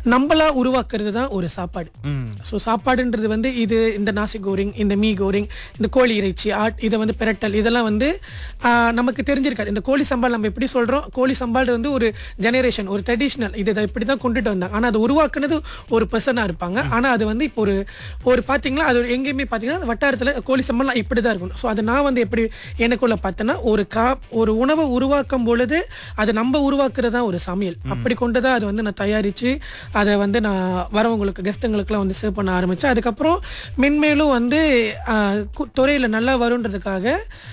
நம்மளா உருவாக்குறது தான் ஒரு சாப்பாடு ஸோ சாப்பாடுன்றது வந்து இது இந்த நாசி கோரிங் இந்த மீ கோரிங் இந்த கோழி இறைச்சி ஆட் இதை வந்து பிரட்டல் இதெல்லாம் வந்து ஆஹ், நமக்கு தெரிஞ்சிருக்காது இந்த கோழி சம்பால் நம்ம எப்படி சொல்றோம் கோழி சம்பால் வந்து ஒரு ஜெனரேஷன் ஒரு ட்ரெடிஷ்னல் இதை இதை இப்படி தான் கொண்டுட்டு வந்தாங்க ஆனால் அது உருவாக்குனது ஒரு பர்சனாக இருப்பாங்க ஆனால் அது வந்து இப்போ ஒரு ஒரு பார்த்தீங்களா அது எங்கேயுமே பார்த்தீங்கன்னா வட்டாரத்தில் கோழி சம்பால்லாம் இப்படி தான் இருக்கணும் ஸோ அதை நான் வந்து எப்படி எனக்குள்ள பார்த்தேன்னா ஒரு கா ஒரு உணவை உருவாக்கும் பொழுது அது நம்ம உருவாக்குறது தான் ஒரு சமையல் அப்படி கொண்டு தான் அது வந்து நான் தயாரித்து அதை வந்து நான் வரவங்களுக்கு கெஸ்ட்டுங்களுக்குலாம் வந்து சேவ் பண்ண ஆரம்பித்தேன் அதுக்கப்புறம் மென்மேலும் வந்து துறையில் நல்லா வருன்றதுக்காக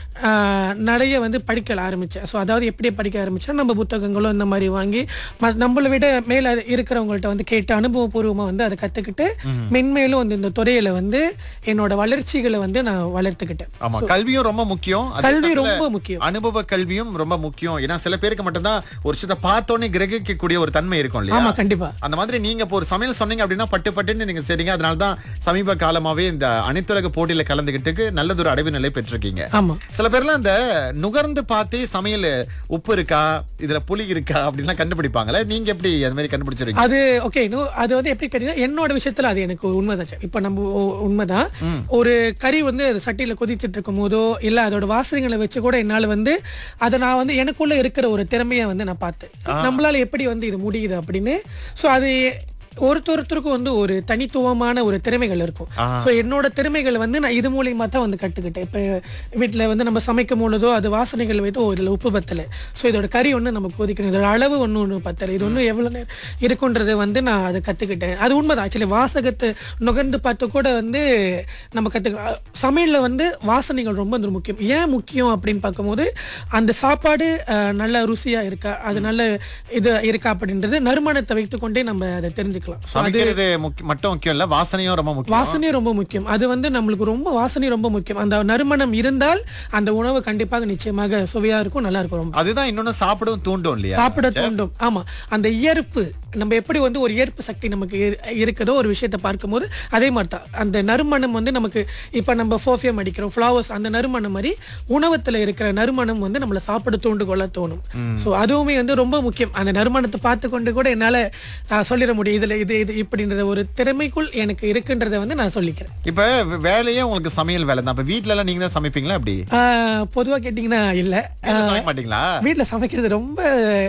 ஆஹ், நிறைய வந்து படிக்க ஆரம்பித்தேன் ஸோ அதாவது எப்படி படிக்க ஆரம்பித்தேன் நம்ம புத்தகங்களும் இந்த மாதிரி வாங்கி ம- நம்மளை விட மேலே இருக்கிறவங்கள்ட்ட வந்து கேட்டு அனுபவபூர்வமாக வந்து அதை கற்றுக்கிட்டு மென்மேலும் வந்து இந்த துறையில் வந்து என்னோட வளர்ச்சிகளை வந்து நான் வளர்த்துக்கிட்டேன் ஆமா கல்வியும் ரொம்ப முக்கியம் அதே கல்வி நேரத்துல ரொம்ப முக்கியம் அனுபவ கல்வியும் ரொம்ப முக்கியம் ஏன்னா சில பேருக்கு மட்டும்தான் ஒரு விஷயத்தை பார்த்தோன்னே கிரகிக்கக்கூடிய ஒரு தன்மை இருக்கும் இல்லையா ஆமா கண்டிப்பா அந்த மாதிரி நீங்க இப்போ ஒரு சமையல் சொன்னீங்க அப்படின்னா பட்டு பட்டுன்னு நீங்க சரிங்க அதனால தான் சமீப காலமாவே இந்த அனைத்துலக போட்டியில கலந்துகிட்டு நல்லதொரு அடைவு நிலை பெற்றிருக்கீங்க ஆமா சில பேர்லாம் இந்த நுகர்ந்து பார்த்தே சமையல் உப்பு இருக்கா இதுல புளி இருக்கா அப்படின்லாம் கண்டுபிடிப்பாங்கல்ல நீங்க எப்படி அந்த மாதிரி கண்டுபிடிச்சிருக்கீங்க அது ஓகே அது வந்து எப்படி கேட்டீங்கன்னா என்னோட விஷயத்துல அது எனக்கு உண்மைதான் இப்ப நம்ம உ- உண்மைதான் ஒரு கறி வந்து அது சட்டியில கொதிச்சிட்டு இருக்கும் போதோ இல்ல அதோட வாசனைகளை வச்சு கூட என்னால வந்து அதை நான் வந்து எனக்குள்ள இருக்கிற ஒரு திறமையை வந்து நான் பார்த்தேன் நம்மளால எப்படி வந்து இது முடியுது அப்படின்னு சோ அது ஒருத்தொருத்தருக்கும் வந்து ஒரு தனித்துவமான ஒரு திறமைகள் இருக்கும் சோ என்னோட திறமைகள் வந்து நான் இது மூலியமா தான் வந்து கத்துக்கிட்டேன் இப்ப வீட்டுல வந்து நம்ம சமைக்கும் பொழுதோ அது வாசனைகள் வைத்து ஓ இதுல உப்பு பத்தல சோ இதோட கறி ஒண்ணு நம்ம கொதிக்கணும் இதோட அளவு ஒண்ணு ஒண்ணு பத்தல இது ஒண்ணு எவ்வளவு நேரம் இருக்குன்றது வந்து நான் அதை கத்துக்கிட்டேன் அது உண்மைதான் ஆக்சுவலி வாசகத்தை நுகர்ந்து பார்த்து கூட வந்து நம்ம கத்துக்க சமையல்ல வந்து வாசனைகள் ரொம்ப வந்து முக்கியம் ஏன் முக்கியம் அப்படின்னு பார்க்கும்போது அந்த சாப்பாடு அஹ், நல்ல ருசியா இருக்கா அது நல்ல இது இருக்கா அப்படின்றது நறுமணத்தை வைத்துக்கொண்டே நம்ம அதை தெரிஞ்சுக்கலாம் So, சமைக்கிறது முக்கிய- மட்டும் முக்கியம் இல்ல வாசனையும் ரொம்ப முக்கியம் வாசனை ரொம்ப முக்கியம் அது வந்து நம்மளுக்கு ரொம்ப வாசனை ரொம்ப முக்கியம் அந்த நறுமணம் இருந்தால் அந்த உணவு கண்டிப்பாக நிச்சயமாக சுவையா இருக்கும் நல்லா இருக்கும் ரொம்ப அதுதான் இன்னொன்னு சாப்பிடவும் தூண்டும் இல்லையா சாப்பிட தூண்டும் ஆமா அந்த இயற்பு நம்ம எப்படி வந்து ஒரு இயற்பு சக்தி நமக்கு இரு- இருக்குதோ ஒரு விஷயத்தை பார்க்கும்போது அதே மாதிரி தான் அந்த நறுமணம் வந்து நமக்கு இப்ப நம்ம ஃபோஃபியம் அடிக்கிறோம் ஃப்ளவர்ஸ் அந்த நறுமணம் மாதிரி உணவத்துல இருக்கிற நறுமணம் வந்து நம்மளை சாப்பிட தூண்டு கொள்ள தோணும் சோ அதுவுமே வந்து ரொம்ப முக்கியம் அந்த நறுமணத்தை பார்த்து கொண்டு கூட என்னால ஆஹ், சொல்லிட முடியும் இதுல இது இது இப்படின்ற ஒரு திறமைக்குள் எனக்கு இருக்குன்றதை வந்து நான் சொல்லிக்கிறேன் இப்ப வே- வேலையே உங்களுக்கு சமையல் வேலை தான் இப்ப வீட்ல எல்லாம் நீங்க தான் சமைப்பீங்களா அப்படி ஆஹ், பொதுவா கேட்டிங்கன்னா இல்ல வீட்ல சமைக்க மாட்டீங்களா வீட்ல சமைக்கிறது ரொம்ப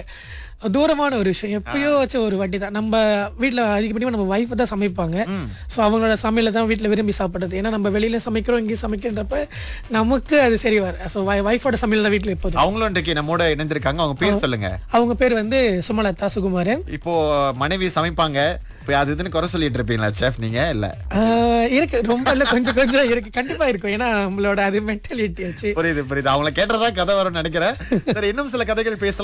தூரமான ஒரு விஷயம் எப்பயோ வச்ச ஒரு வாட்டி தான் நம்ம வீட்ல அதிகப்படியாக நம்ம வைஃப் தான் சமைப்பாங்க ஸோ அவங்களோட சமையல தான் வீட்ல விரும்பி சாப்பிடுறது ஏன்னா நம்ம வெளியில சமைக்கிறோம் இங்கேயும் சமைக்கிறன்றப்ப நமக்கு அது சரி வர ஸோ வைஃபோட சமையல் தான் வீட்ல எப்போதும் அவங்களும் இன்றைக்கு நம்மோட இணைந்திருக்காங்க அவங்க பேர் சொல்லுங்க அவங்க பேர் வந்து சுமலதா சுகுமாரன் இப்போ மனைவி சமைப்பாங்க இப்ப அது இதுன்னு குறை சொல்லிட்டு இருப்பீங்களா செஃப் நீங்க இல்ல ஆஹ் இருக்கு ரொம்ப இல்ல கொஞ்சம் கொஞ்சம் இருக்கு கண்டிப்பா இருக்கும் ஏன்னா நம்மளோட அது மென்டாலிட்டி ஆச்சு புரியுது புரியுது அவங்கள கேட்டதா கதை வரும்னு நினைக்கிறேன் சரி இன்னும் சில கதைகள் பேசலாம்